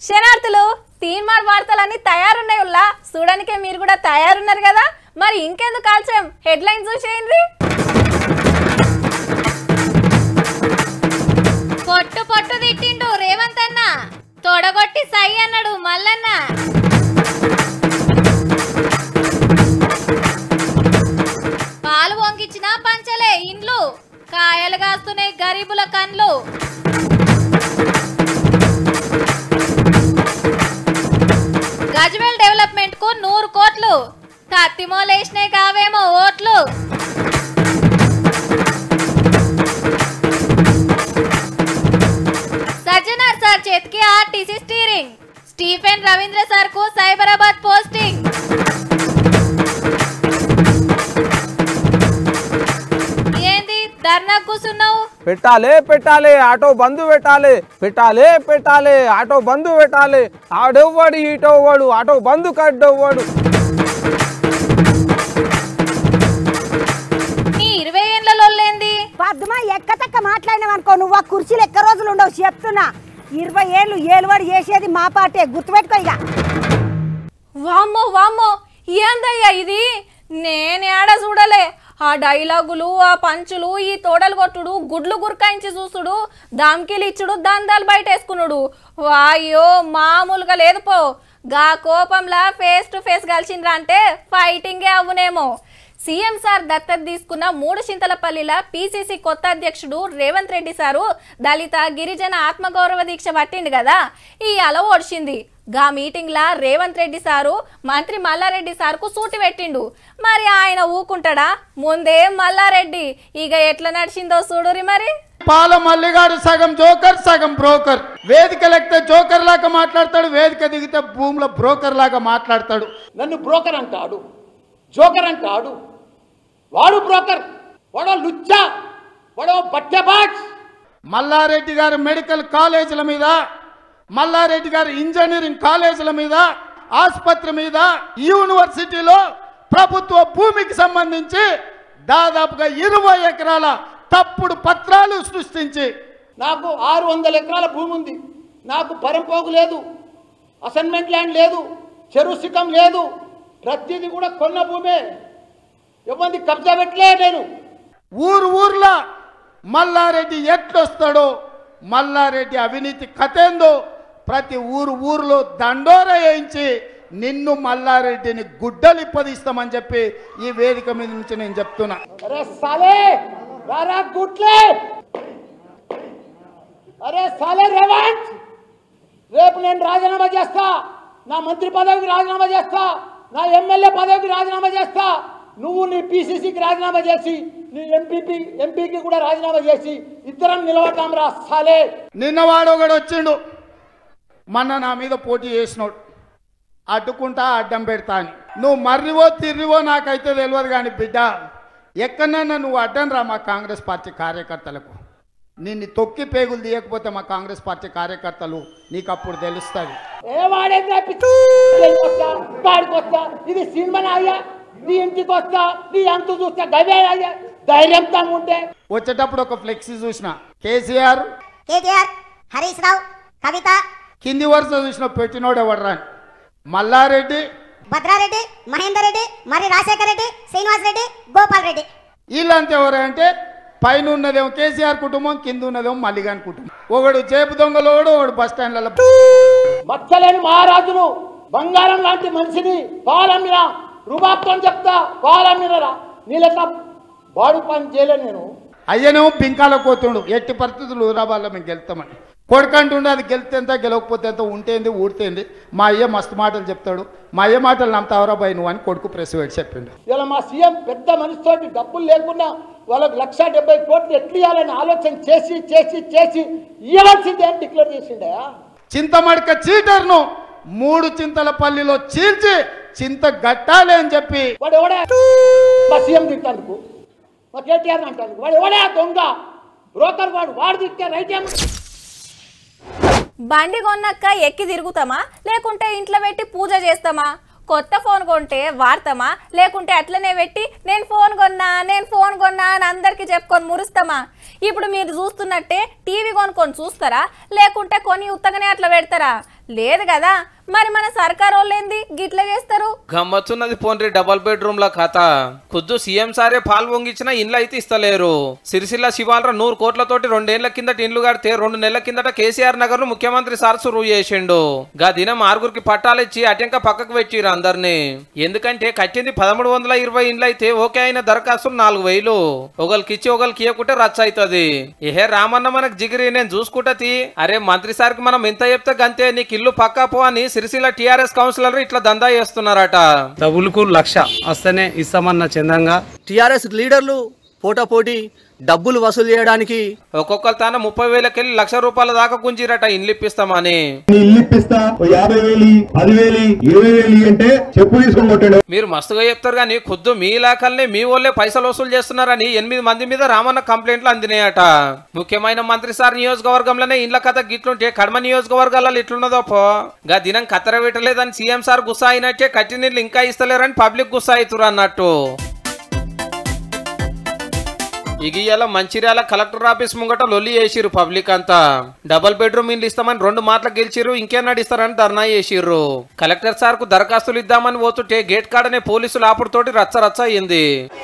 శనార్థులు తీన్మార్ వార్తలన్నీ తయారున్నాయి ఉల్లా చూడడానికే మీరు కూడా తయారున్నారు కదా మరి ఇంకెందుకు ఆలస్యం హెడ్లైన్ చూసేయండి పొట్టు పొట్టు తిట్టిండు రేవంత్ అన్న తొడగొట్టి సై అన్నాడు మల్లన్న పాలు వంగిచ్చిన పంచలే ఇండ్లు కాయలు కాస్తున్నాయి గరీబుల కండ్లు గజ్వేల్ డెవలప్మెంట్ కు నూరు కోట్లు కత్తిమోలేసినాయి కావేమో ఓట్లు సజ్జనార్ సార్ చేతికి RTC steering Stephen Ravindra sir కు సైబరాబాద్ పోస్టింగ్ ఏంది ధర్నా కూసున్నావు పెట్టాలి పెట్టాలి ఆటో బంధు పెట్టాలి పెట్టాలి పెట్టాలి ఆటో బంధు పెట్టాలి ఆడెవ్వడు ఈటోవ్వడు ఆటో బంధు కడ్డవ్వడు నీ ఇరవై ఏండ్లలో లేంది పద్మ ఎక్కతక్క మాట్లాడినావు అనుకో నువ్వు ఆ కుర్చీలు ఎక్క రోజులు ఉండవు చెప్తున్నా ఇరవై ఏళ్ళు ఏలువాడు చేసేది మా పార్టీ గుర్తుపెట్టుకో ఇక వామ్మో వామ్మో ఏందయ్యా ఇది నేనేడ చూడలే ఆ డైలాగులు ఆ పంచులు ఈ తోడలు కొట్టుడు గుడ్లు గురకాయించి చూసుడు దామ్కిలు ఇచ్చుడు దందాలు బయట వేసుకున్నాడు వాయ్యో మామూలుగా లేదు పో గా కోపంలా ఫేస్ టు ఫేస్ కలిసిండ్రా అంటే ఫైటింగే అవ్వునేమో సీఎం సార్ దత్తత తీసుకున్న మూడు చింతలపల్లిల పీసీసీ కొత్త అధ్యక్షుడు రేవంత్ రెడ్డి సారు దళిత గిరిజన ఆత్మగౌరవ దీక్ష పట్టిండు కదా ఈ అల ఓడిచింది గా మీటింగ్లా రేవంత్ రెడ్డి సారు మంత్రి మల్లారెడ్డి సార్కు సూటి పెట్టిండు మరి ఆయన ఊకుంటాడా ముందే మల్లారెడ్డి ఇక ఎట్లా నడిచిందో చూడురి మరి పాల మల్లిగాడు సగం జోకర్ సగం బ్రోకర్ వేదిక లెక్కితే జోకర్ లాగా మాట్లాడతాడు వేదిక దిగితే భూమిలో బ్రోకర్ లాగా మాట్లాడతాడు నన్ను బ్రోకర్ అంటాడు జోకర్ అంటాడు వాడు బ్రోకర్ వాడో లుచ్చా వాడో బట్టెబాట్ మల్లారెడ్డి గారు మెడికల్ కాలేజీల మీద మల్లారెడ్డి గారు ఇంజనీరింగ్ కాలేజీల మీద ఆసుపత్రి మీద యూనివర్సిటీలో ప్రభుత్వ భూమికి సంబంధించి దాదాపుగా ఇరవై ఎకరాల తప్పుడు పత్రాలు సృష్టించి నాకు ఆరు వందల ఎకరాల భూమి ఉంది నాకు పరంపోగు లేదు అసైన్మెంట్ ల్యాండ్ లేదు చెరువు సికం లేదు ప్రతిదీ కూడా కొన్న భూమే ఎవరిది కబ్జా పెట్టలే నేను ఊరు ఊర్లో మల్లారెడ్డి ఎట్లొస్తాడో మల్లారెడ్డి అవినీతి కథేందో ప్రతి ఊరు ఊరిలో దండోర వేయించి నిన్ను మల్లారెడ్డిని గుడ్డలు ఇప్పదీస్తామని చెప్పి ఈ వేదిక మీద నుంచి నేను చెప్తున్నా అరే సాలే రారా గుట్లే అరే సాలే రేవంత్ రేపు నేను రాజీనామా చేస్తా నా మంత్రి పదవికి రాజీనామా చేస్తా నా ఎమ్మెల్యే పదవికి రాజీనామా చేస్తా నువ్వు నీ పీసీసీకి రాజీనామా చేసి నీ ఎంపీపీ ఎంపీకి కూడా రాజీనామా చేసి ఇద్దరం నిలబడతాం రా సాలే నిన్న వాడు ఒకడు వచ్చిండు మొన్న నా మీద పోటీ చేసినోడు అడ్డుకుంటా అడ్డం పెడతా అని నువ్వు మర్రివో తిర్రివో నాకైతే తెలియదు కానీ బిడ్డ ఎక్కడన్నా నువ్వు అడ్డం రా మా కాంగ్రెస్ పార్టీ కార్యకర్తలకు నిన్ను తొక్కి పేగులు తీయకపోతే మా కాంగ్రెస్ పార్టీ కార్యకర్తలు నీకు అప్పుడు తెలుస్తుంది ఏ వాడేంద్రా పిచ్చి వస్తా కాడికి వస్తా ఇది సినిమా అయ్యా నీ ఇంటికి వస్తా నీ అంతు చూస్తా గవే అయ్యా ధైర్యంతో ఉంటే వచ్చేటప్పుడు ఒక ఫ్లెక్సీ చూసిన కేసీఆర్ కేటీఆర్ హరీష్ రావు కవిత కింది వరుస చూసిన పెట్టినోడు ఎవడరా అని. మల్లారెడ్డి భద్రారెడ్డి మహేందర్ రెడ్డి మరి రాజశేఖర్ రెడ్డి శ్రీనివాస్ రెడ్డి గోపాల్ రెడ్డి వీళ్ళంతా ఎవరంటే పైన ఉన్నదేమో కేసీఆర్ కుటుంబం కింద ఉన్నదేమో మల్లిగాని కుటుంబం ఒకడు చేపు దొంగలోడు ఒకడు బస్ స్టాండ్లలో మచ్చలేని మహారాజును బంగారం లాంటి మనిషిని పాలమ్మిన రుబాబ్తో చెప్తా పాలమ్మినరా నీ లెక్క బాడు పని చేయలేను నేను అయ్యనేమో పింకాల కోతుండు ఎట్టి పరిస్థితులు ఊరాబాల్లో మేము గెలుస్తామని కొడుకంటుండే అది గెలితే ఎంత గెలవకపోతే ఎంత ఉంటేంది ఊడితేంది మా అయ్య మస్తు మాటలు చెప్తాడు మా అయ్య మాటలు నమ్ముతావరా బాయ్ నువ్వు అని కొడుకు ప్రెస్ పెట్టి చెప్పిండు ఇలా మా సీఎం పెద్ద మనిషితోటి డబ్బులు లేకుండా వాళ్ళకి లక్ష డెబ్బై కోట్లు ఎట్లు ఇవ్వాలని ఆలోచన చేసి చేసి చేసి ఇవ్వాల్సిందే అని డిక్లేర్ చేసిండే చింతమడక చీటర్ను మూడు చింతల పల్లిలో చీల్చి చింత గట్టాలి అని చెప్పి వాడు ఎవడే మా సీఎం తిట్టానికి మా కేటీఆర్ అంటాను వాడు ఎవడే ఆ దొంగ బ్రోకర్ వాడు వాడు తిట్టే రైట్ ఏం బండి కొన్నాక ఎక్కి తిరుగుతామా లేకుంటే ఇంట్లో పెట్టి పూజ చేస్తామా కొత్త ఫోన్ కొంటే వాడతామా లేకుంటే అట్లనే పెట్టి నేను ఫోన్ కొన్నా నేను ఫోన్ కొన్నా అని అందరికీ చెప్పుకొని మురుస్తామా ఇప్పుడు మీరు చూస్తున్నట్టే టీవీ కొనుక్కొని చూస్తారా లేకుంటే కొని ఉత్తగానే అట్లా పెడతారా లేదు కదా మరి మన సర్కార్ వాళ్ళేంది గిట్ల చేస్తారు గమ్మత్తున్నది పోన్రి డబల్ బెడ్రూమ్ ల కథ ఖుద్దు సీఎం సారే పాలు పొంగిచ్చిన ఇండ్లు అయితే ఇస్తలేరు సిరిసిల్ల శివాలర నూరు కోట్లతోటి రెండేళ్ల కిందట ఇండ్లు కడితే రెండు నెలల కిందట కేసీఆర్ నగర్ ను ముఖ్యమంత్రి సార్ సురువు చేసిండు గా దినం ఆరుగురికి పట్టాలు ఇచ్చి అటెంక పక్కకు పెట్టిరు అందరిని ఎందుకంటే కట్టింది పదమూడు వందల ఇరవై ఇండ్లు అయితే ఓకే అయిన దరఖాస్తులు నాలుగు వేలు ఒకరికి ఇచ్చి ఒకరికి ఇవ్వకుంటే రచ్చ అవుతుంది ఏహే రామన్న మనకు జిగిరి నేను చూసుకుంటది అరే మంత్రి సార్కి మనం ఎంత చెప్తే గంతే నీకు ఇల్లు పక్కా పో అని సిరిసిల్ల టిఆర్ఎస్ కౌన్సిలర్ ఇట్లా దందా చేస్తున్నారట డబ్బులకు లక్ష వస్తేనే ఇస్తామన్న చందంగా టీఆర్ఎస్ లీడర్లు పోటాపోటీ డబ్బులు వసూలు చేయడానికి ఒక్కొక్కరు తాన ముప్పై వేలకెళ్ళి లక్ష రూపాయల దాకా గుంజిరట ఇండ్లు ఇప్పిస్తామని ఇల్లు ఇప్పిస్తా ఓ యాభై వేలు పది వేలు ఇరవై వేలు అంటే చెప్పు తీసుకొని కొట్టాడు మీరు మస్తుగా చెప్తారు కానీ ఖుద్దు మీ ఇలాకల్ని మీ వాళ్ళే పైసలు వసూలు చేస్తున్నారని ఎనిమిది మంది మీద రామన్న కంప్లైంట్లు అందినాయట ముఖ్యమైన మంత్రి సార్ నియోజకవర్గంలోనే ఇండ్ల కథ గిట్లుంటే కడమ నియోజకవర్గాలలో ఇట్లున్నదో పో గా దినం కత్తెర పెట్టలేదని సీఎం సార్ గుస్సా అయినట్టే కట్టి నీళ్ళు ఇంకా ఇస్తలేరని పబ్లిక్ గుస్సా అవుతురు అన్నట్టు ఇగియాల మంచిర్యాల కలెక్టర్ ఆఫీస్ ముంగట లొల్లి చేసిరు పబ్లిక్ అంతా డబుల్ బెడ్రూమ్ ఇల్లు ఇస్తామని రెండు మాటలు గెలిచిరు ఇంకేనాడు ఇస్తారని ధర్నా చేసిర్రు కలెక్టర్ సార్ కు దరఖాస్తులు ఇద్దామని పోతుంటే గేట్ కాడనే పోలీసులు ఆపుడుతోటి రచ్చ రచ్చ అయింది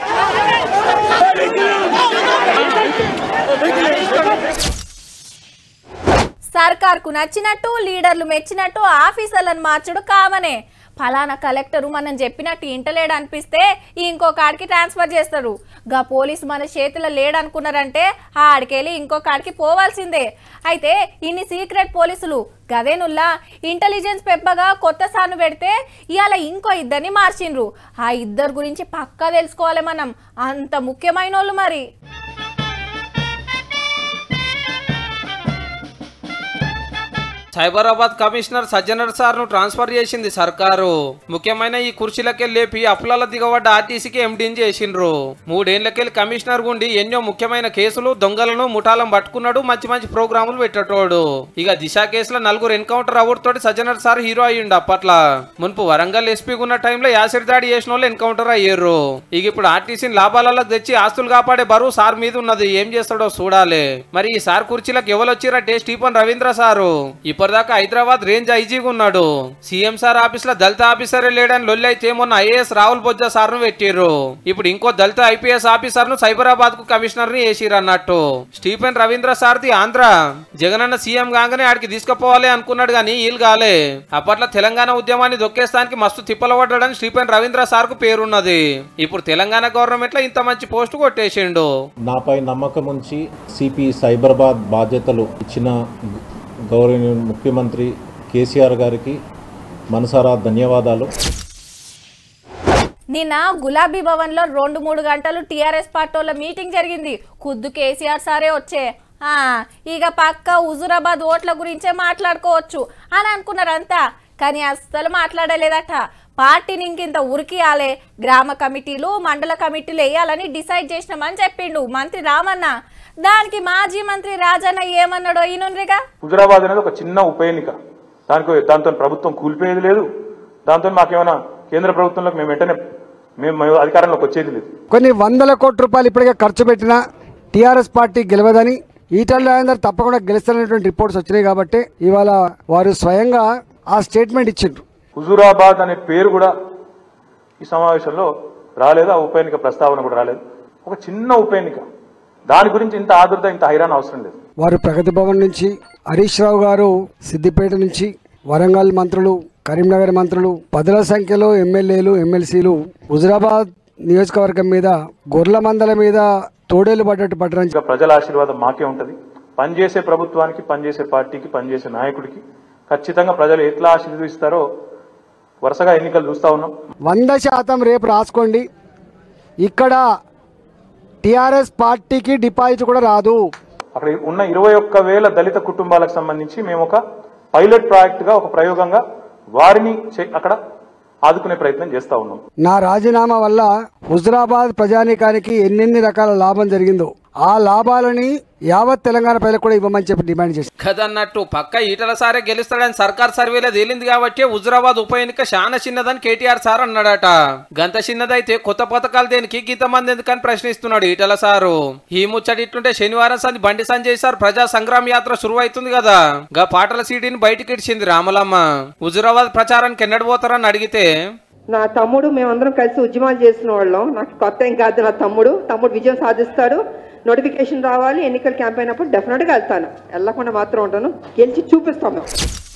సర్కార్కు నచ్చినట్టు లీడర్లు మెచ్చినట్టు ఆఫీసర్లను మార్చుడు కామనే ఫలానా కలెక్టరు మనం చెప్పినట్టు ఇంటలేడు అనిపిస్తే ఇంకో కాడికి ట్రాన్స్ఫర్ చేస్తారు గా పోలీసు మన చేతిలో లేడనుకున్నారంటే ఆ ఆడికెళ్ళి ఇంకో కాడికి పోవాల్సిందే అయితే ఇన్ని సీక్రెట్ పోలీసులు గదేనుల్లా ఇంటెలిజెన్స్ పెప్పగా కొత్త సాను పెడితే ఇవాళ ఇంకో ఇద్దరిని మార్చిండ్రు ఆ ఇద్దరు గురించి పక్కా తెలుసుకోవాలి మనం అంత ముఖ్యమైన వాళ్ళు మరి సైబరాబాద్ కమిషనర్ సజ్జనర్ సార్ ను ట్రాన్స్ఫర్ చేసింది సర్కారు ముఖ్యమైన ఈ కుర్చీలకే లేపి అప్పులలో దిగబడ్డ ఆర్టీసీకి ఎండిన్ చేసిండ్రు మూడేళ్లకెళ్ళి కమిషనర్ గుండి ఎన్నో ముఖ్యమైన కేసులు దొంగలను ముఠాలను పట్టుకున్నాడు మంచి మంచి ప్రోగ్రాములు పెట్టేటోడు ఇక దిశ కేసులో నలుగురు ఎన్కౌంటర్ అవ్వడు తోటి సజ్జనర్ సార్ హీరో అయ్యిండు అప్పట్లో మున్పు వరంగల్ ఎస్పీ ఉన్న టైంలో యాసిడ్ దాడి చేసిన వాళ్ళు ఎన్కౌంటర్ అయ్యారు ఇక ఇప్పుడు ఆర్టీసీని లాభాలలో తెచ్చి ఆస్తులు కాపాడే బరువు సార్ మీద ఉన్నది ఏం చేస్తాడో చూడాలి మరి ఈ సార్ కుర్చీలకు ఎవరు వచ్చిరంటే స్టీఫన్ రవీంద్ర సారు ఇప్పటిదాకా హైదరాబాద్ రేంజ్ ఐజీగా ఉన్నాడు సీఎం సార్ ఆఫీస్ లో దళిత ఆఫీసరే లేడని లొల్లి అయితే మొన్న ఐఏఎస్ రాహుల్ బొజ్జా సార్ ను పెట్టిర్రు ఇప్పుడు ఇంకో దళిత ఐపీఎస్ ఆఫీసర్ ను సైబరాబాద్ కు కమిషనర్ ని వేసిరు అన్నట్టు స్టీఫెన్ రవీంద్ర సార్ది ఆంధ్ర జగనన్న సీఎం కాగానే ఆడికి తీసుకుపోవాలి అనుకున్నాడు కానీ వీలు కాలే అప్పట్లో తెలంగాణ ఉద్యమాన్ని దొక్కేస్తానికి మస్తు తిప్పలు పడ్డాడని స్టీఫెన్ రవీంద్ర సార్ కు పేరున్నది ఇప్పుడు తెలంగాణ గవర్నమెంట్ లో ఇంత మంచి పోస్ట్ కొట్టేసిండు నాపై నమ్మకం ఉంచి సిపి సైబరాబాద్ బాధ్యతలు ఇచ్చిన గౌరవనీయ ముఖ్యమంత్రి కేసీఆర్ గారికి మనసారా ధన్యవాదాలు నిన్న గులాబీ భవన్ లో రెండు మూడు గంటలు టీఆర్ఎస్ పార్టీల మీటింగ్ జరిగింది ఖుద్దు కేసీఆర్ సారే వచ్చే ఆ, ఇక పక్క హుజురాబాద్ ఓట్ల గురించే మాట్లాడుకోవచ్చు అని అనుకున్నారంతా కానీ అస్సలు మాట్లాడలేదట పార్టీని ఇంకింత ఉరికియాలే గ్రామ కమిటీలు మండల కమిటీలు వేయాలని డిసైడ్ చేసినామని చెప్పిండు మంత్రి రామన్న దానికి మాజీ మంత్రి రాజన్న ఏమన్నాడో ఈనుండ్రిగా హుజరాబాద్ అనేది ఒక చిన్న ఉప ఎన్నిక దానికి దాంతో ప్రభుత్వం కూలిపోయేది లేదు దాంతో మాకేమైనా కేంద్ర ప్రభుత్వంలోకి మేము వెంటనే మేము మేము అధికారంలోకి వచ్చేది లేదు కొన్ని వందల కోట్ల రూపాయలు ఇప్పటికే ఖర్చు పెట్టిన టీఆర్ఎస్ పార్టీ గెలవదని ఈటల రాజేందర్ తప్పకుండా గెలుస్తారనేటువంటి రిపోర్ట్స్ వచ్చినాయి కాబట్టి ఇవాళ వారు స్వయంగా ఆ స్టేట్మెంట్ ఇచ్చిండ్రు హుజూరాబాద్ అనే పేరు కూడా ఈ సమావేశంలో రాలేదు ఆ ఉప ఎన్నిక ప్రస్తావన కూడా రాలేదు ఒక చిన్న ఉప ఎన్నిక దాని గురించి ఇంత ఆదుర్ద ఇంత హైరాణ అవసరం లేదు వారు ప్రగతి భవన్ నుంచి హరీష్ రావు గారు సిద్దిపేట నుంచి వరంగల్ మంత్రులు కరీంనగర్ మంత్రులు పదుల సంఖ్యలో ఎమ్మెల్యేలు ఎమ్మెల్సీలు హుజరాబాద్ నియోజకవర్గం మీద గొర్రెల మందల మీద తోడేలు పడ్డట్టు పట్టడం ఇంకా ప్రజల ఆశీర్వాదం మాకే ఉంటది పనిచేసే ప్రభుత్వానికి పనిచేసే పార్టీకి పనిచేసే నాయకుడికి ఖచ్చితంగా ప్రజలు ఎట్లా ఆశీర్వదిస్తారో వరుసగా ఎన్నికలు చూస్తా ఉన్నాం వంద శాతం రేపు రాసుకోండి ఇక్కడ టిఆర్ఎస్ పార్టీకి డిపాజిట్ కూడా రాదు అక్కడ ఉన్న ఇరవై ఒక్క వేల దళిత కుటుంబాలకు సంబంధించి మేము ఒక పైలట్ ప్రాజెక్ట్ గా ఒక ప్రయోగంగా వారిని చే- అక్కడ ఆదుకునే ప్రయత్నం చేస్తా ఉన్నాం నా రాజీనామా వల్ల హుజరాబాద్ ప్రజానీకానికి ఎన్నెన్ని రకాల లాభం జరిగిందో ఆ లాభాలని యావత్ తెలంగాణ ప్రజలకు కూడా ఇవ్వమని చెప్పి డిమాండ్ చేశారు కదన్నట్టు పక్క ఈటల సారే గెలుస్తాడని సర్కార్ సర్వేలో తేలింది కాబట్టి హుజురాబాద్ ఉప ఎన్నిక చాలా చిన్నదని కేటీఆర్ సార్ అన్నాడట గంత చిన్నదైతే కొత్త పథకాలు దేనికి గీత మంది ఎందుకని ప్రశ్నిస్తున్నాడు ఈటల సారు ఈ ముచ్చటి ఇట్లుంటే శనివారం సంది బండి సంజయ్ సార్ ప్రజా సంగ్రామ యాత్ర శురు అవుతుంది కదా గా పాటల సీడీని బయటికి ఇచ్చింది రామలమ్మ హుజురాబాద్ ప్రచారానికి ఎన్నడు పోతారని అడిగితే నా తమ్ముడు మేమందరం కలిసి ఉద్యమాలు చేసిన వాళ్ళం నాకు కొత్త ఏం కాదు నా తమ్ముడు తమ్ముడు విజయం సాధిస్తాడు నోటిఫికేషన్ రావాలి ఎన్నికల క్యాంపెయిన్ అప్పుడు డెఫినెట్గా వెళ్తాను వెళ్ళకుండా మాత్రం ఉంటాను గెలిచి చూపిస్తాం మేము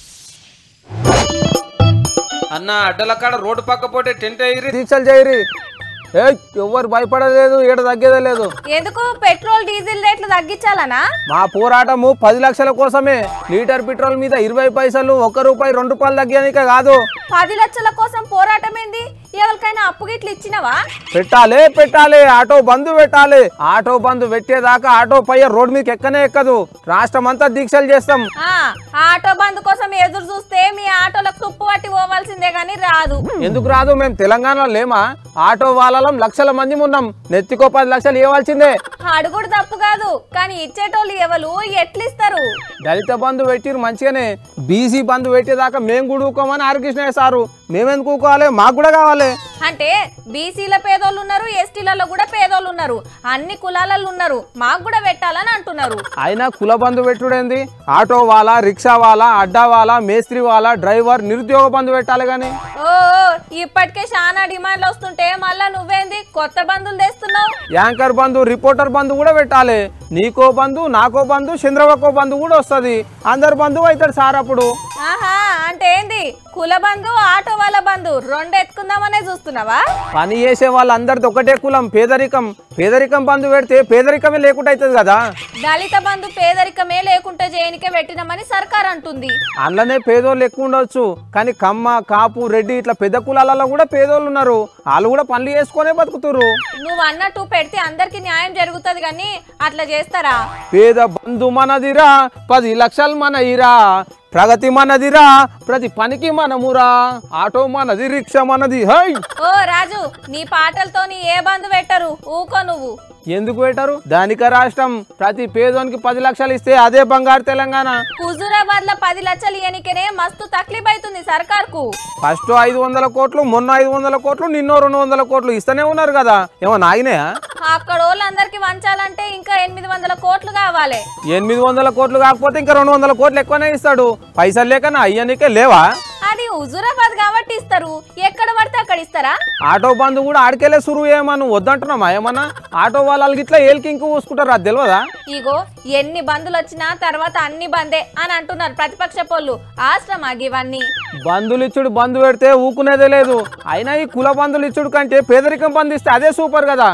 అన్న అడ్డల కాడ రోడ్డు పక్క పోతే టెంట్ ఎగిరి దీక్షలు చేయరి ఏ ఎవరు భయపడలేదు ఏడ తగ్గేదే లేదు ఎందుకు పెట్రోల్ డీజిల్ రేట్లు తగ్గించాలనా మా పోరాటము పది లక్షల కోసమే లీటర్ పెట్రోల్ మీద ఇరవై పైసలు ఒక్క రూపాయి రెండు రూపాయలు తగ్గేనిక కాదు పది లక్షల కోసం పోరాటం ఏంది ఎవరికైనా అప్పు గిట్లు ఇచ్చినవా పెట్టాలి పెట్టాలి ఆటో బంధు పెట్టాలి ఆటో బంధు పెట్టేదాకా ఆటో పై రోడ్ మీదకి ఎక్కనే ఎక్కదు రాష్ట్రం అంతా దీక్షలు చేస్తాం ఆ, ఆటో బంద్ కోసం ఎదురు చూస్తే మీ ఆటోలకు తుప్పు పట్టి పోవాల్సిందే గాని రాదు ఎందుకు రాదు మేము తెలంగాణలో లేమా ఆటో వాళ్ళం లక్షల మంది ఉన్నాం నెత్తికో పది లక్షలు ఇవ్వాల్సిందే అడుగుడు తప్పు కాదు కానీ ఇచ్చేటోళ్ళు ఎవరు ఎట్లిస్తారు దళిత బంధు పెట్టిరు మంచిగానే బీసీ బంధు పెట్టేదాకా మేము కూడా ఊకోమని ఆర్కృష్ణయ్య సారు మేమెందుకు ఊకోవాలి మాకు కూడా కావాలి అంటే బీసీల పేదోళ్ళు ఉన్నారు ఎస్టీలలో కూడా పేదోళ్ళు ఉన్నారు అన్ని కులాలలో ఉన్నారు మాకు కూడా పెట్టాలని అంటున్నారు అయినా కుల బంధు పెట్టుడేంది ఆటో వాళ్ళ రిక్షా వాళ్ళ అడ్డా వాళ్ళ మేస్త్రి వాళ్ళ డ్రైవర్ నిరుద్యోగ బంధు పెట్టాలి కానీ ఓ ఇప్పటికే చాలా డిమాండ్లు వస్తుంటే మళ్ళా నువ్వేంది కొత్త బంధులు తెస్తున్నావు యాంకర్ బంధు రిపోర్టర్ బంధు కూడా పెట్టాలి నీకో బంధు నాకో బంధు చంద్రబాబు బంధు కూడా వస్తుంది అందరు బంధువు అవుతాడు సార్ అప్పుడు ఆహా అంటే ఏంది కుల బంధు ఆటో వాళ్ళ బంధు రెండు ఎత్తుకుందామనే చూస్తున్నావా పని చేసే వాళ్ళందరిది ఒకటే కులం పేదరికం పేదరికం బంధు పెడితే పేదరికమే లేకుండా అవుతుంది కదా దళిత బంధు పేదరికమే లేకుంటే చేయనికే పెట్టినామని సర్కార్ అంటుంది అందులోనే పేదోళ్ళు ఎక్కువ ఉండొచ్చు కానీ కమ్మ కాపు రెడ్డి ఇట్లా పెద్ద కులాలలో కూడా పేదోళ్ళు ఉన్నారు వాళ్ళు కూడా పనులు చేసుకునే బతుకుతురు నువ్వు అన్నట్టు పెడితే అందరికి న్యాయం జరుగుతుంది కానీ అట్లా చేస్తారా పేద బంధు మనదిరా పది లక్షలు మనయిరా ప్రగతి మనదిరా ప్రతి పనికి మనమురా ఆటో మనది రిక్షా మనది హై ఓ రాజు నీ పాటలతోని ఏ బంధు పెట్టరు ఊకో నువ్వు ఎందుకు పెట్టరు ధనిక రాష్ట్రం ప్రతి పేదోనికి పది లక్షలు ఇస్తే అదే బంగారు తెలంగాణ హుజూరాబాద్ లో పది లక్షలు ఇయనికనే మస్తు తక్లీఫ్ అవుతుంది సర్కార్కు ఫస్ట్ ఐదు వందల కోట్లు మొన్న ఐదు వందల కోట్లు నిన్నో రెండు వందల కోట్లు ఇస్తూనే ఉన్నారు కదా ఏమో నాగినాయా అక్కడ వాళ్ళందరికి వంచాలంటే ఇంకా ఎనిమిది వందల కోట్లు కావాలి ఎనిమిది వందల కోట్లు కాకపోతే ఇంకా రెండు వందల కోట్లు ఎక్కువనే ఇస్తాడు పైసలు లేకనా అయ్యనికే లేవా అది హుజూరాబాద్ కాబట్టి ఇస్తారు ఎక్కడ పడితే అక్కడ ఇస్తారా ఆటో బంధు కూడా ఆడికెళ్ళే సురువు ఏమన్నా నువ్వు వద్దంటున్నామా ఏమన్నా ఆటో వాళ్ళకి ఇట్లా ఏలికి ఇంక పూసుకుంటారు అది తెలియదా ఇగో ఎన్ని బంధులు వచ్చినా తర్వాత అన్ని బందే అని అంటున్నారు ప్రతిపక్ష పోళ్ళు ఆశ్రమా ఇవన్నీ బంధులు ఇచ్చుడు బంధు పెడితే ఊకునేదే లేదు అయినా ఈ కుల బంధులు ఇచ్చుడు కంటే పేదరికం బంధిస్తే అదే సూపర్ కదా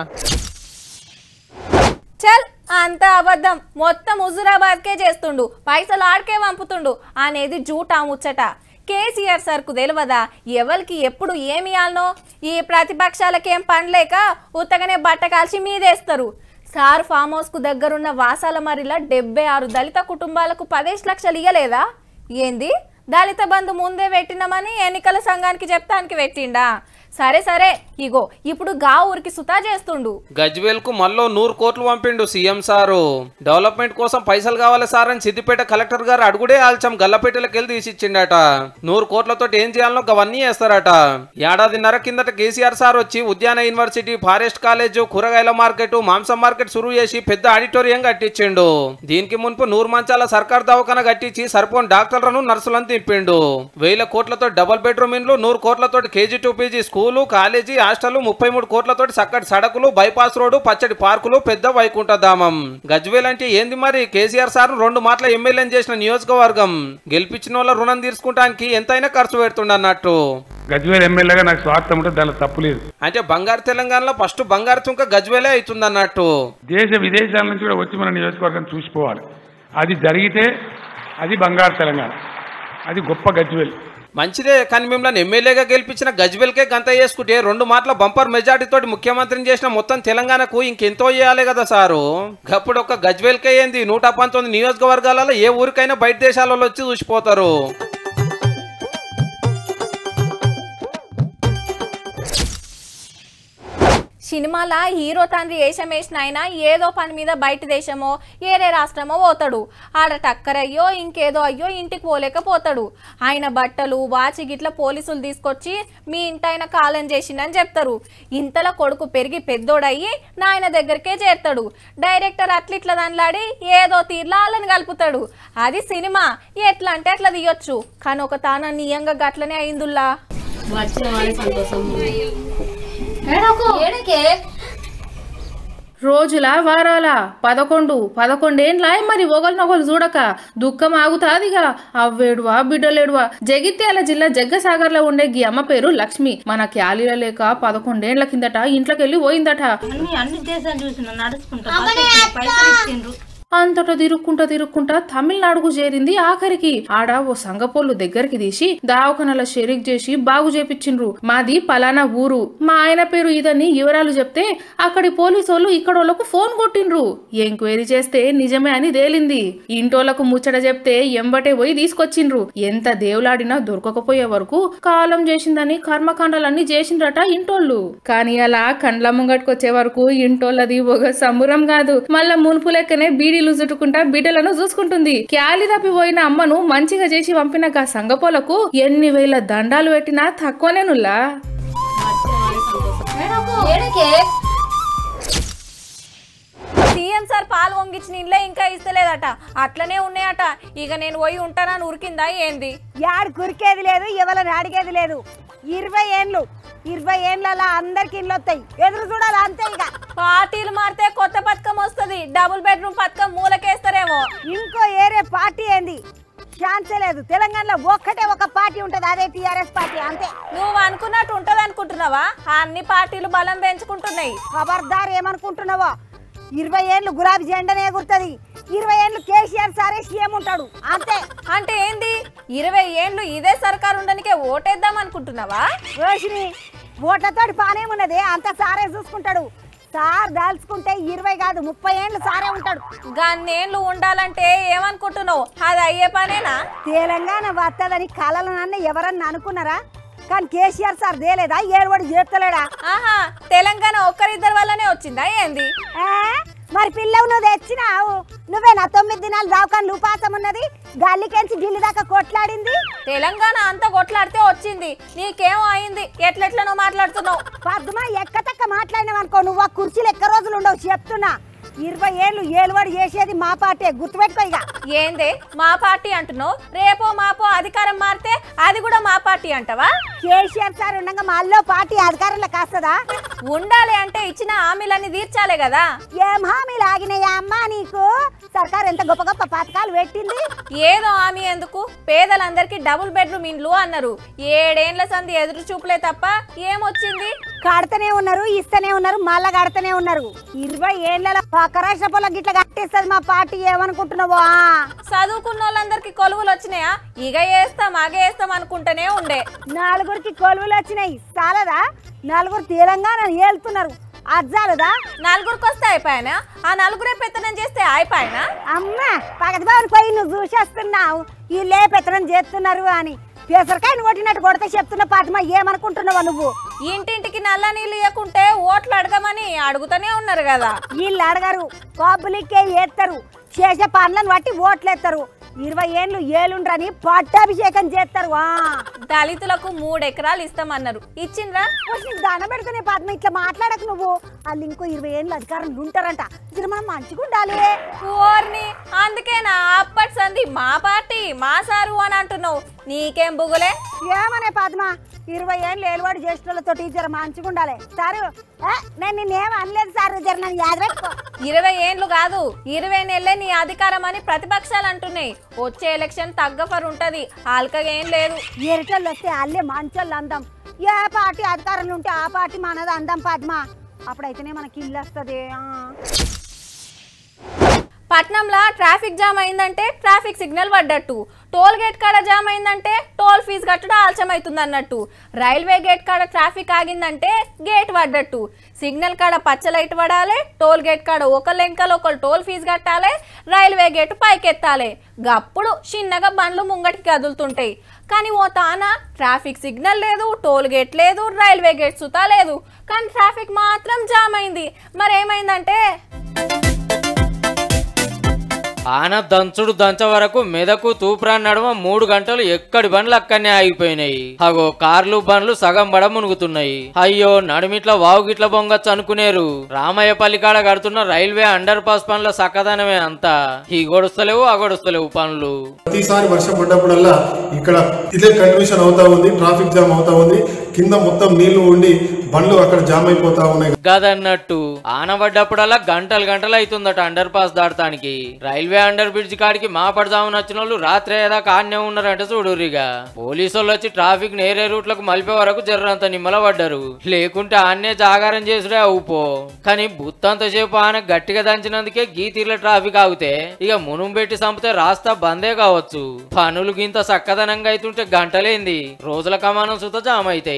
చల్ అంత అబద్ధం మొత్తం హుజురాబాద్కే చేస్తుండు పైసలు ఆడికే పంపుతుండు అనేది జూటా ముచ్చట కేసీఆర్ సర్కు తెలియదా ఎవరికి ఎప్పుడు ఏమి ఇవ్వాలనో ఈ ప్రతిపక్షాలకేం పనిలేక ఉత్తగానే బట్ట కాల్చి మీదేస్తారు సార్ ఫామ్ హౌస్కు దగ్గరున్న వాసాల మరిలా డెబ్బై ఆరు దళిత కుటుంబాలకు పదేసి లక్షలు ఇయ్యలేదా ఏంది దళిత బంధు ముందే పెట్టినామని ఎన్నికల సంఘానికి చెప్తానికి పెట్టిండా సరే సరే ఇగో ఇప్పుడు గా ఊరికి సుతా చేస్తుండు గజ్వేల్ కు మళ్ళీ నూరు కోట్లు పంపిండు సీఎం సారు డెవలప్మెంట్ కోసం పైసలు కావాలి సార్ అని సిద్దిపేట కలెక్టర్ గారు అడుగుడే ఆల్చం గల్లపేటలకు వెళ్ళి తీసిచ్చిండట నూరు కోట్లతో ఏం చేయాలనో అవన్నీ చేస్తారట ఏడాదిన్నర కిందట కేసీఆర్ సార్ వచ్చి ఉద్యాన యూనివర్సిటీ ఫారెస్ట్ కాలేజ్ కూరగాయల మార్కెట్ మాంసం మార్కెట్ సురువు చేసి పెద్ద ఆడిటోరియం కట్టించిండు దీనికి మున్పు నూరు మంచాల సర్కార్ దవాఖాన కట్టించి సరిపోని డాక్టర్లను నర్సులను తిప్పిండు వేల కోట్లతో డబుల్ బెడ్రూమ్ ఇండ్లు నూరు కోట్లతో KG to PG school college hostel ముప్పై మూడు కోట్లతో చక్కటి సడకులు బైపాస్ రోడ్డు పచ్చడి పార్కులు పెద్ద వైకుంఠధామం గజ్వేల్ అంటే ఏంది మరి కేసీఆర్ సార్ రెండు మాటల ఎమ్మెల్యేని చేసిన నియోజకవర్గం గెలిపించిన వాళ్ళ రుణం తీర్చుకుంటానికి ఎంతైనా ఖర్చు పెడుతుండన్నట్టు గజ్వేల్ ఎమ్మెల్యేగా నాకు స్వార్థం ఉంటే దానిలో తప్పు లేదు అంటే బంగారు తెలంగాణలో ఫస్ట్ బంగారు చుంక గజ్వేలే అవుతుందన్నట్టు దేశ విదేశాల నుంచి కూడా వచ్చి మన నియోజకవర్గం చూసిపోవాలి అది జరిగితే అది బంగారు తెలంగాణ అది గొప్ప గజ్వేల్ మంచిదే కానీ మిమ్మల్ని ఎమ్మెల్యేగా గెలిపించిన గజ్వెల్కే గంత చేసుకుంటే రెండు మాటల బంపర్ మెజార్టీ తోటి ముఖ్యమంత్రిని చేసిన మొత్తం తెలంగాణకు ఇంకెంతో చేయాలి కదా సారు గప్పుడు ఒక గజ్వెల్కే ఏంది నూట పంతొమ్మిది నియోజకవర్గాలలో ఏ ఊరికైనా బయట దేశాలలో వచ్చి చూసిపోతారు సినిమాల హీరో తండ్రి వేషం వేసిన ఆయన ఏదో పని మీద బయట దేశమో ఏరే రాష్ట్రమో పోతాడు ఆడ టక్కరయ్యో ఇంకేదో అయ్యో ఇంటికి పోలేకపోతాడు ఆయన బట్టలు వాచి గిట్ల పోలీసులు తీసుకొచ్చి మీ ఇంటాయన కాలం చేసిండని చెప్తారు ఇంతలో కొడుకు పెరిగి పెద్దోడయ్యి నాయన దగ్గరికే చేరుతాడు డైరెక్టర్ అట్లిట్ల దానిలాడి ఏదో తీర్లా వాళ్ళని కలుపుతాడు అది సినిమా ఎట్లా అంటే అట్లా తీయొచ్చు కానీ ఒక తాన నియంగా గట్లనే అయిందుల్లా వచ్చిన వాడి సంతోషం రోజుల వారాల పదకొండు పదకొండేండ్ల మరి ఒకరినొకరు చూడక దుఃఖం ఆగుతాదిగా అవ్వేడువా బిడ్డలేడువా జగిత్యాల జిల్లా జగ్గసాగర్ లో ఉండే గీ అమ్మ పేరు లక్ష్మి మన క్యాలీల లేక పదకొండేండ్ల కిందట ఇంట్లోకెళ్ళి పోయిందట అన్ని అన్ని దేశాలు చూసిన నడుచుకుంటా పైసలు ఇచ్చిండ్రు అంతటా తిరుక్కుంటా తిరుక్కుంటా తమిళనాడుకు చేరింది ఆఖరికి ఆడ ఓ సంగపోళ్ళు దగ్గరికి తీసి దావకనల షెరీక్ చేసి బాగు చేపించిండ్రు మాది పలానా ఊరు మా ఆయన పేరు ఇదని వివరాలు చెప్తే అక్కడి పోలీసోళ్ళు ఇక్కడోళ్లకు ఫోన్ కొట్టిండ్రు ఎంక్వైరీ చేస్తే నిజమే అని తేలింది ఇంటోళ్లకు ముచ్చట చెప్తే ఎంబటే పోయి తీసుకొచ్చిండ్రు ఎంత దేవులాడినా దొరకకపోయే వరకు కాలం చేసిందని కర్మకాండాలన్నీ చేసిండ్రట ఇంటోళ్ళు కానీ అలా కండ్ల ముంగట్టుకొచ్చే వరకు ఇంటోళ్ళది ఒక సంబురం కాదు మళ్ళా మునుపు లెక్కనే బీడీలు చుట్టుకుంటా బిడ్డలను చూసుకుంటుంది క్యాలి తప్పిపోయిన అమ్మను మంచిగా చేసి పంపిన గా సంగపోలకు ఎన్ని వేల దండాలు పెట్టినా తక్కువనేనుల్లా సీఎం సార్ పాలు వంగించిన ఇండ్లే ఇంకా ఇస్తలేదట అట్లనే ఉన్నాయట ఇక నేను పోయి ఉంటానని ఉరికిందా ఏంది యాడు కురికేది లేదు ఎవరిని అడిగేది లేదు ఇరవై ఏండ్లు ఇరవై ఏండ్లలో అందరికి ఇల్లు వస్తాయి ఎదురు చూడాలి అంతే ఇక పార్టీలు మారితే కొత్త పథకం వస్తుంది డబుల్ బెడ్రూమ్ పథకం మూలకేస్తారేమో ఇంకో ఏరే పార్టీ ఏంది ఛాన్సే లేదు తెలంగాణలో ఒక్కటే ఒక పార్టీ ఉంటది అదే టిఆర్ఎస్ పార్టీ అంతే నువ్వు అనుకున్నట్టు ఉంటది అనుకుంటున్నావా అన్ని పార్టీలు బలం పెంచుకుంటున్నాయి ఖబర్దార్ ఏమనుకుంటున్నావో ఇరవై ఏళ్ళు గులాబీ జెండనే ఎగురుతుంది ఇరవై ఏళ్ళు కేసీఆర్ సారే సీఎం ఉంటాడు అంతే అంటే ఏంది ఇరవై ఏండ్లు ఇదే సర్కారు ఉండనికే ఓటేద్దాం అనుకుంటున్నావా రోషిని ఓట్లతోటి పానేమున్నది అంత సారే చూసుకుంటాడు సార్ దాల్చుకుంటే ఇరవై కాదు ముప్పై ఏళ్ళు సారే ఉంటాడు గన్నేళ్ళు ఉండాలంటే ఏమనుకుంటున్నావు అది అయ్యే పనేనా తెలంగాణ వస్తుందని కలలనన్న ఎవరన్నా అనుకున్నారా కానీ కేసీఆర్ సార్ దేలేదా ఏడువాడు చేస్తలేడా ఆహా తెలంగాణ ఒక్కరిద్దరి వల్లనే వచ్చిందా ఏంది ఆ? మరి పిల్లవు నువ్వు తెచ్చినావు నువ్వే నా తొమ్మిది దినాలు దావకాన్లు ఉపాసం ఉన్నది గల్లికెంచి ఢిల్లీ దాకా కొట్లాడింది తెలంగాణ అంతా కొట్లాడితే వచ్చింది నీకేమో అయింది ఎట్లెట్లనో మాట్లాడుతున్నావు పద్మ ఎక్కతక్క మాట్లాడినావు అనుకో నువ్వు ఆ కుర్చీలు ఎక్క రోజులు ఉండవు చెప్తున్నా ఇరవై ఏళ్ళు ఏలువాడు చేసేది మా పార్టీ గుర్తుపెట్టుకో ఇక ఏందే మా పార్టీ అంటున్నావు రేపో మాపో అధికారం మారితే అది కూడా మా పార్టీ అంటావా కేసీఆర్ సార్ ఉండగా మళ్ళీ పార్టీ అధికారంలోకి వస్తుందా ఉండాలి అంటే ఇచ్చిన హామీలన్నీ తీర్చాలే కదా ఏం హామీలు ఆగినాయా అమ్మా నీకు సర్కార్ ఎంత గొప్ప గొప్ప పథకాలు పెట్టింది ఏదో హామీ ఎందుకు పేదలందరికీ డబుల్ బెడ్రూమ్ ఇండ్లు అన్నారు ఏడేండ్ల సంది ఎదురు చూపులే తప్ప ఏమొచ్చింది కడతనే ఉన్నారు ఇస్తనే ఉన్నారు మళ్ళా కడతనే ఉన్నారు ఇరవై ఏళ్ళ పక్క రాష్ట్ర పొలం గిట్ల కట్టేస్తుంది మా పార్టీ ఏమనుకుంటున్నావో ఆ? చదువుకున్న వాళ్ళందరికీ కొలువులు వచ్చినాయా ఇగ వేస్తాం అగ వేస్తాం అనుకుంటూనే ఉండే నలుగురికి కొలువులు వచ్చినాయి చాలదా నలుగురు తెలంగాణ ఏళ్తున్నారు అజ్జాలదా నలుగురికి వస్తే అయిపోయానా ఆ నలుగురే పెత్తనం చేస్తే అయిపోయానా అమ్మా పగటి బాబుని పోయి నువ్వు చూసేస్తున్నావు వీళ్ళే పెత్తనం చేస్తున్నారు అని పెసరకాయని కొట్టినట్టు కొడితే చెప్తున్న పాటమా ఏమనుకుంటున్నావా నువ్వు ఇంటింటికి నల్ల నీళ్ళు ఇవ్వకుంటే ఓట్లు అడగమని అడుగుతూనే ఉన్నారు కదా వీళ్ళు అడగరు పబ్లిక్కే ఏస్తారు చేసే పనులను బట్టి ఓట్లు ఎత్తారు ఇరవై ఏళ్ళు ఏలుండ్రని పట్టాభిషేకం చేస్తారు ఆ. దళితులకు మూడు ఎకరాలు ఇస్తామన్నారు ఇచ్చిండ్రా వచ్చి నీకు దండం పెడుతున్నా పద్మ ఇట్లా మాట్లాడకు నువ్వు వాళ్ళు ఇంకో ఇరవై ఏళ్ళు అధికారంలో ఉంటారంట ఇది మనం మంచిగా ఉండాలి ఓర్ని అందుకేనా అప్పటి సంది మా పార్టీ మా సారు అని అంటున్నావు నీకేం బుగులే ఏమనే పద్మ ఇరవై ఏళ్ళు ఏలువాడు చేసిన వాళ్ళతో జర మంచిగా ఉండాలి సారు ఏ, నేను నిన్నేం అనలేదు సార్ జర నన్ను యాదరెట్టుకో ఇరవై ఏండ్లు కాదు ఇరవై నెలలే నీ అధికారం అని ప్రతిపక్షాలు అంటున్నాయి వచ్చే ఎలక్షన్ తగ్గఫర్ ఉంటది ఆల్కగా ఏం లేదు ఎరిటోళ్ళు వస్తే అల్లే మంచోళ్ళు అందం ఏ పార్టీ అధికారంలో ఉంటే ఆ పార్టీ మనది అందం పద్మ అప్పుడైతేనే మనకి ఇల్లు వస్తుంది పట్నంలో ట్రాఫిక్ జామ్ అయిందంటే ట్రాఫిక్ సిగ్నల్ పడ్డట్టు టోల్ గేట్ కాడ జామ్ అయిందంటే టోల్ ఫీజు కట్టడం ఆలస్యం అవుతుంది అన్నట్టు రైల్వే గేట్ కాడ ట్రాఫిక్ ఆగిందంటే గేట్ పడ్డట్టు సిగ్నల్ కాడ పచ్చ లైట్ పడాలి టోల్ గేట్ కాడ ఒకళ్ళు వెంకలు ఒకళ్ళు టోల్ ఫీజు కట్టాలి రైల్వే గేట్ పైకెత్తాలి గప్పుడు చిన్నగా బండ్లు ముంగటికి కదులుతుంటాయి కానీ ఓ తాన ట్రాఫిక్ సిగ్నల్ లేదు టోల్ గేట్ లేదు రైల్వే గేట్ సుతా లేదు కానీ ట్రాఫిక్ మాత్రం జామ్ అయింది మరేమైందంటే ఆన దంచుడు దంచ వరకు మెదకు తూప్రాన్ నడుమ మూడు గంటలు ఎక్కడి బండ్లు అక్కడనే ఆగిపోయినాయి అగో కార్లు బండ్లు సగం బడ మునుగుతున్నాయి అయ్యో నడుమిట్ల వావు గిట్ల బొంగచ్చు అనుకునేరు రామయ్య పల్లికాడ కడుతున్న రైల్వే అండర్ పాస్ పనుల సక్కదనమే అంతా ఈ గొడుస్తలేవు ఆ గొడుస్తలేవు పనులు ప్రతిసారి వర్షం పడ్డప్పుడల్లా ఇక్కడ ఇదే కంటిన్యూషన్ అవుతా ఉంది ట్రాఫిక్ జామ్ అవుతా ఉంది కింద మొత్తం నీళ్లు ఉండి బండ్లు అక్కడ జామ్ అయిపోతా ఉన్నాయి గదన్నట్టు ఆనబడ్డప్పుడల్లా గంటలు గంటలు అవుతుందట అండర్ పాస్ దాడటానికి రైల్వే అండర్ బ్రిడ్జ్ కాడికి మా పడదామని వచ్చిన వాళ్ళు రాత్రి ఏదాకా ఆన్నే ఉన్నారంట చూడురిగా పోలీసు వాళ్ళు వచ్చి ట్రాఫిక్ నేరే రూట్లకు మలిపే వరకు జర్రంత నిమ్మల పడ్డారు లేకుంటే ఆన్నే జాగారం చేసుడే అవుపో కానీ బుత్తంతసేపు ఆన గట్టిగా దంచినందుకే గీతీర్ల ట్రాఫిక్ ఆగితే ఇక మునుం పెట్టి సంపితే రాస్తా బందే కావచ్చు పనులు గింత సక్కదనంగా అవుతుంటే గంటలేంది రోజుల కమానం సుత జామ్ అవుతాయి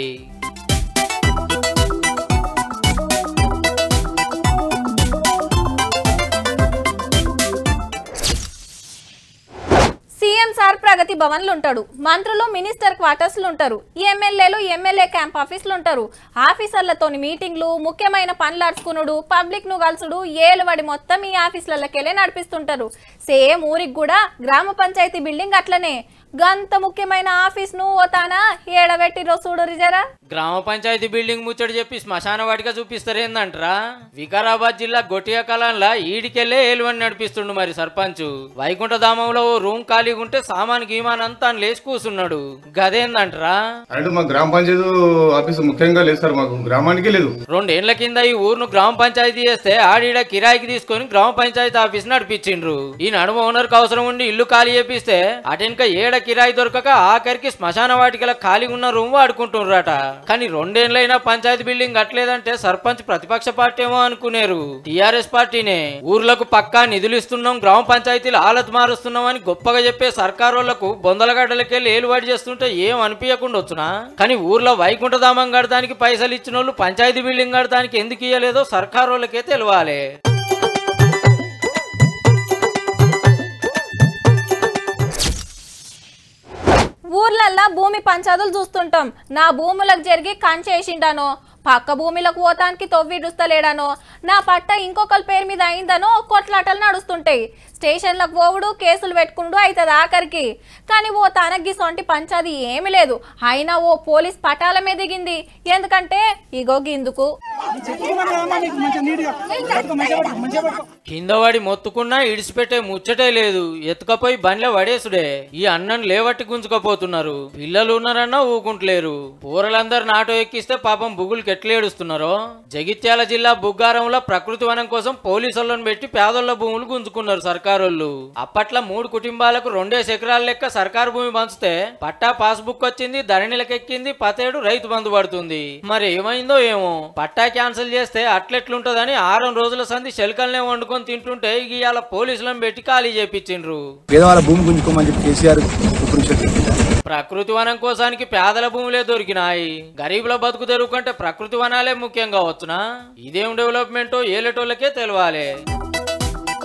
సీఎం సార్ ప్రగతి భవన్లు ఉంటాడు మంత్రులు మినిస్టర్ క్వార్టర్స్లు ఉంటారు ఎమ్మెల్యేలు ఎమ్మెల్యే క్యాంప్ ఆఫీసులు ఉంటారు ఆఫీసర్లతోని మీటింగ్లు ముఖ్యమైన పనులు అడుచుకునుడు పబ్లిక్ ను కలుసుడు ఏలువడి మొత్తం ఈ ఆఫీసులకెళ్ళే నడిపిస్తుంటారు సేమ్ ఊరికి కూడా గ్రామ పంచాయతీ బిల్డింగ్ అట్లనే గంత ముఖ్యమైన ఆఫీస్ ను ఓతానా ఏడబెట్టిరో చూడు రిజరా గ్రామ పంచాయతీ బిల్డింగ్ ముచ్చట చెప్పి శ్మశాన వాటిగా చూపిస్తారేందంటరా వికారాబాద్ జిల్లా గొటియా కళంలా ఈడికెళ్లే ఏలువని నడిపిస్తుండు మరి సర్పంచ్ వైకుంఠధామంలో ఓ రూమ్ ఖాళీగా ఉంటే సామాన్ గీమాన్ అంతా లేచి కూసున్నాడు గదేందంటరా అంటే మా గ్రామ పంచాయతీ ఆఫీసు ముఖ్యంగా లేదు సార్ మాకు గ్రామానికి లేదు రెండేళ్ల కింద ఈ ఊరును గ్రామ పంచాయతీ చేస్తే ఆడిడ కిరాయికి తీసుకొని గ్రామ పంచాయతీ ఆఫీస్ నడిపించిండ్రు ఈ నడుమ ఓనర్ అవసరం ఉండి ఇల్లు ఖాళీ చేపిస్తే అటెనక ఏడ కిరాయి దొరకక ఆఖరికి శ్మశాన వాటికల ఖాళీ ఉన్న రూమ్ వాడుకుంటున్నారట కానీ రెండేళ్లైనా పంచాయతీ బిల్డింగ్ కట్టలేదంటే సర్పంచ్ ప్రతిపక్ష పార్టీ ఏమో అనుకునేరు టిఆర్ఎస్ పార్టీనే ఊర్లకు పక్కా నిధులు ఇస్తున్నాం గ్రామ పంచాయతీలు ఆలత్ మారుస్తున్నాం అని గొప్పగా చెప్పే సర్కారు వాళ్ళకు బొందలగడ్డలకెళ్ళి ఏలువాడి చేస్తుంటే ఏం అనిపించకుండా వచ్చునా కానీ ఊర్లో వైకుంఠధామం కడటానికి పైసలు ఇచ్చిన వాళ్ళు పంచాయతీ బిల్డింగ్ కడటానికి ఎందుకు ఇయ్యలేదో సర్కారు వాళ్ళకే తెలియాలి ఊర్లల్లా భూమి పంచాదులు చూస్తుంటాం నా భూములకు జరిగి కంచేసిండానో పక్క భూమిలకు పోతానికి తొవ్విడుస్తలేడానో నా పట్ట ఇంకొకరి పేరు మీద అయిందనో కొట్లాటలు నడుస్తుంటాయి స్టేషన్లకు పోవుడు కేసులు పెట్టుకుంటూ అవుతుంది ఆఖరికి కానీ ఓ తనకి సొంటి పంచాది ఏమీ లేదు అయినా ఓ పోలీస్ పటాలమే దిగింది ఎందుకంటే ఇగో గిందుకు కింద వాడి మొత్తుకున్నా ఇడిచిపెట్టే ముచ్చటే లేదు ఎత్తుకపోయి బండ్ల వడేసుడే ఈ అన్నం లేవట్టి గుంజుకపోతున్నారు పిల్లలు ఉన్నారన్నా ఊకుంటలేరు పూరలందరూ నాటో ఎక్కిస్తే పాపం బుగులు ఎట్లేడుస్తున్నారో జగిత్యాల జిల్లా బుగ్గారంలో ప్రకృతి వనం కోసం పోలీసులను పెట్టి పేదోళ్ల భూములు గుంజుకున్నారు సర్కారోళ్ళు అప్పట్లో మూడు కుటుంబాలకు రెండేసి ఎకరాల లెక్క సర్కారు భూమి పంచితే పట్టా పాస్బుక్ వచ్చింది ధరణిలకెక్కింది పతేడు రైతు బంధు పడుతుంది మరి ఏమైందో ఏమో పట్టా క్యాన్సిల్ చేస్తే అట్లెట్లుంటదని ఆరం రోజుల సంధి శెల్కల్నే వండుకొని తింటుంటే ఇక ఇవాళ పోలీసులను పెట్టి ఖాళీ చేపించిండ్రు పేదవాళ్ళ భూమి గుంజుకోమని చెప్పి కేసీఆర్ ఉపనిషత్తు ప్రకృతి వనం కోసానికి పేదల భూములే దొరికినాయి గరీబుల బతుకు తెరువుకంటే ప్రకృతి వనాలే ముఖ్యంగా వచ్చునా ఇదేం డెవలప్మెంటో ఏలేటోళ్ళకే తెలవాలి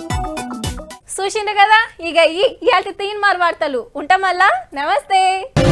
చూసిండు కదా ఇక ఈ ఇయాల్టి తీన్ మార్ వార్తలు ఉంటాం మళ్ళా నమస్తే